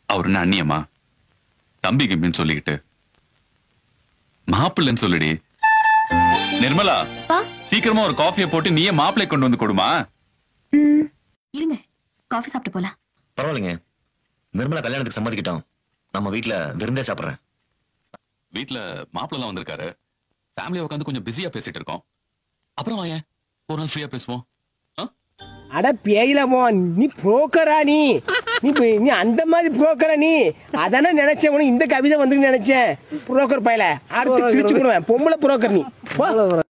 அவர் என்ன அண்ணியம்மா தம்பி கிம்பின்னு சொல்லிக்கிட்டு மாப்பிள்ளைன்னு சொல்லுடி நிர்மலா பா. சீக்கிரமா ஒரு காஃபியை போட்டு நீயே மாப்பிள்ளை கொண்டு வந்து கொடுமா ம், இருங்க காஃபி சாப்பிட்டு போலாம் பரவாயில்லைங்க நிர்மலா கல்யாணத்துக்கு சம்மதிக்கிட்டோம் நம்ம வீட்ல விருந்தே சாப்பிடுறேன் வீட்ல மாப்பிள்ளை எல்லாம் வந்திருக்காரு ஃபேமிலியா உட்காந்து கொஞ்சம் பிஸியா பேசிட்டு இருக்கோம் அப்புறம் வாயேன் ஒரு நாள் ஃப்ரீயா பேசுவோம் அட பேயில போன் நீ புரோக்கரா நீ நீ போய்- நீ அந்த மாதிரி புரோக்கரா நீ அதானே நினைச்சேன் உனக்கு இந்த கவிதை வந்து நினைச்சேன் புரோக்கர் பையல அடுத்து கிழிச்சு விடுவேன் பொம்பளை புரோக்கர் நீ போ.